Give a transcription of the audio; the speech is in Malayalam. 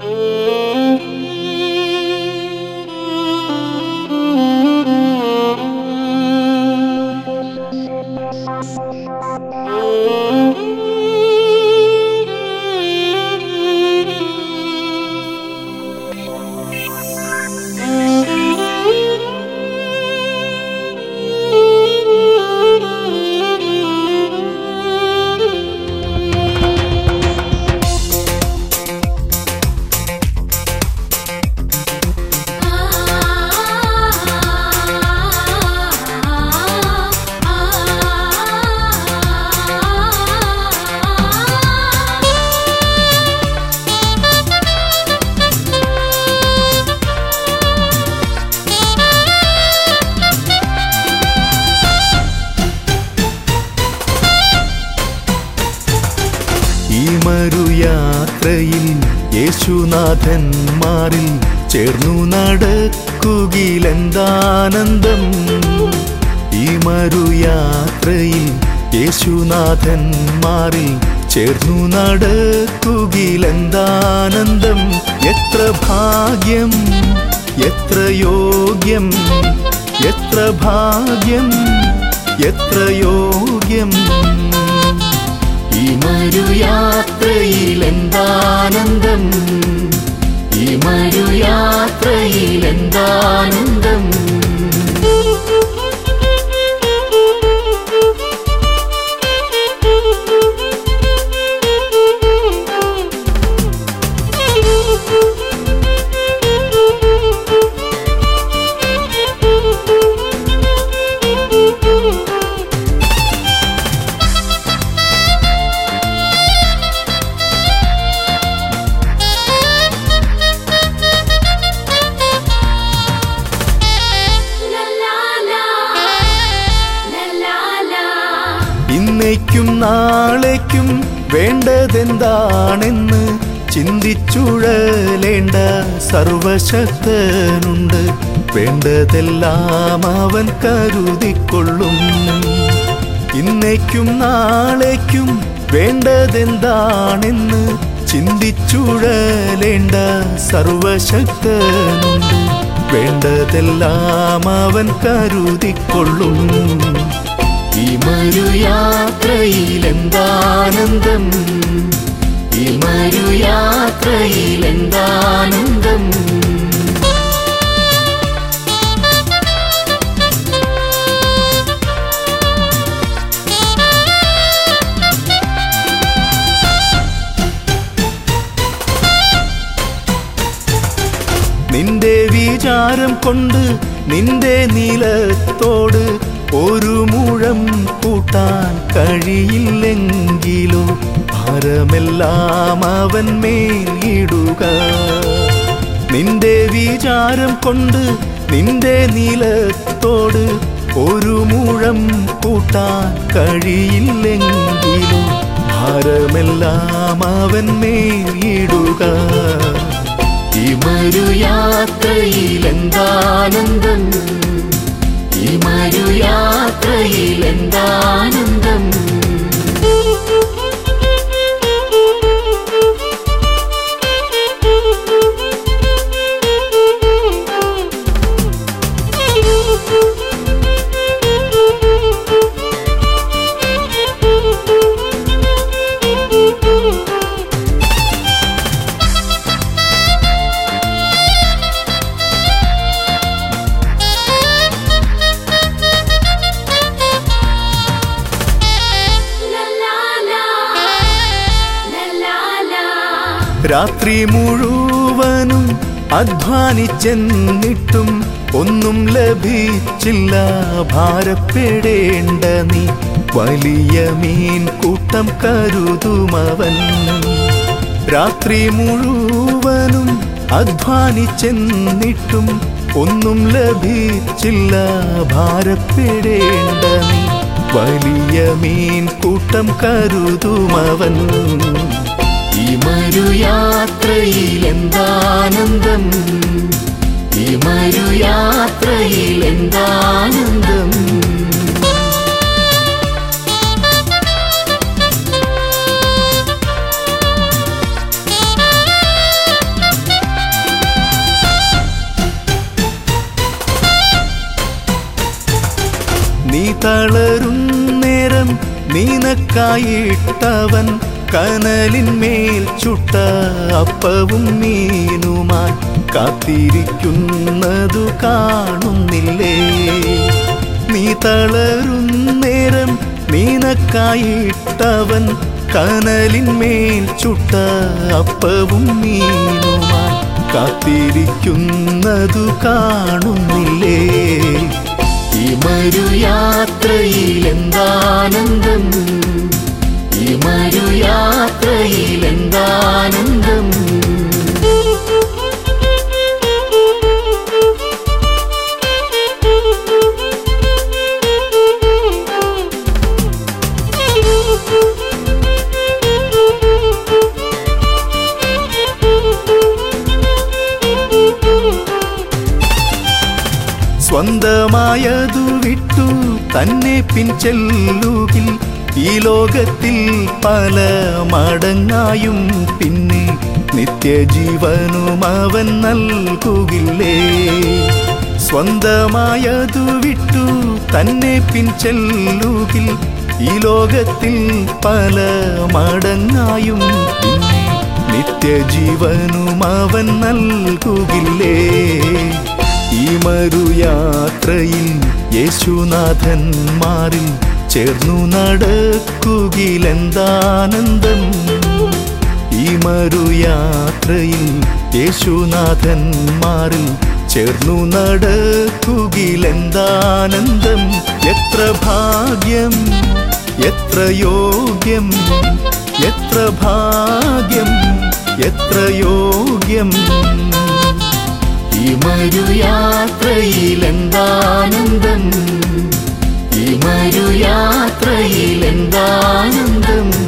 ഈ മരുയാത്രയിൽ യേശുനാഥന്മാരിൽ ചേർന്നു നടക്കുകിലെന്താനന്ദം ഈ മരുയാത്രയിൽ യേശുനാഥന്മാരിൽ ചേർന്നു നടക്കുകിലെന്താനന്ദം എത്ര ഭാഗ്യം എത്ര യോഗ്യം എത്ര ഭാഗ്യം എത്ര യോഗ്യം ഈ മരുയാത്രയിൽ എന്താനന്ദം ഈ മരുയാത്രയിൽ എന്താനന്ദം ഇന്നേക്കും നാളേക്കും വേണ്ടതെന്താണെന്ന് ചിന്തിച്ചുഴലേണ്ട സർവശക്തനുണ്ട് വേണ്ടതെല്ലാം അവൻ കരുതിക്കൊള്ളും ഇന്നേക്കും നാളേക്കും വേണ്ടതെന്താണെന്ന് ചിന്തിച്ചുഴലേണ്ട സർവശക്തനുണ്ട് വേണ്ടതെല്ലാം അവൻ കരുതിക്കൊള്ളും ഈ മരുയാത്രയിൽ എന്താനന്ദം ഈ മരുയാത്രയിൽ എന്താനന്ദം നിന്റെ വിചാരം കൊണ്ട് നിന്റെ നീലത്തോട് ഒരു മുഴം കൂട്ടാൻ കഴിയില്ലെങ്കിലോ ഭാരമെല്ലാം അവൻ മേലിടുക നിന്റെ വിചാരം കൊണ്ട് നിന്റെ നീലത്തോട് ഒരു മുഴം കൂട്ടാൻ കഴിയില്ലെങ്കിലോ ഭാരമെല്ലാം അവൻ മേലിടുക ഈ മരുയാത്രയിൽ എന്താനന്ദം ഈ മരുയാത്രയിൽ എന്താനന്ദം രാത്രി മുഴുവനും അധ്വാനിച്ചെന്നിട്ടും ഒന്നും ലഭിച്ചില്ല ഭാരപ്പെടേണ്ട നീ വലിയ മീൻ കൂട്ടം കരുതുമവൻ രാത്രി മുഴുവനും അധ്വാനിച്ചെന്നിട്ടും ഒന്നും ലഭിച്ചില്ല ഭാരപ്പെടേണ്ട നീ വലിയ മീൻ കൂട്ടം കരുതുമവൻ ഈ മരുയാത്രയിൽ എന്താനന്ദം ഈ മരുയാത്രയിൽ എന്താനന്ദം തളരും നേരം നീനക്കായിട്ടവൻ കനലിന്മേൽ ചുട്ട അപ്പവും മീനുമായി കാത്തിരിക്കുന്നതു കാണുന്നില്ലേ നീ തളരും നേരം നീനക്കായിട്ടവൻ കനലിന്മേൽ ചുട്ട അപ്പവും മീനുമായി കാത്തിരിക്കുന്നതു കാണുന്നില്ലേ ഈ മരുയാത്രയിൽ എന്താനന്ദം ഈ മരുയാത്രയിൽ എന്താനന്ദം സ്വന്തമായതു വിട്ടു തന്നെ പിൻചെല്ലുകിൽ ഈ ലോകത്തിൽ പല മടങ്ങായും പിന്നെ നിത്യജീവനും അവൻ നൽകുകില്ലേ സ്വന്തമായതു വിട്ടു തന്നെ പിൻചെല്ലുകിൽ ഈ ലോകത്തിൽ പല മടങ്ങായും പിന്നെ നിത്യജീവനും അവൻ നൽകുകില്ലേ ഈ മരുയാത്രയിൽ യേശുനാഥന്മാരിൽ ചേർന്നു നടക്കുകിലെന്താനന്ദം ഈ മരുയാത്രയിൽ യേശുനാഥന്മാരിൽ ചേർന്നു നടക്കുകിലെന്താനന്ദം എത്ര ഭാഗ്യം എത്ര യോഗ്യം എത്ര ഭാഗ്യം എത്ര യോഗ്യം ഈ മരുയാത്രയിൽ എന്താനന്ദം ഈ മരുയാത്രയിൽ എന്താനന്ദം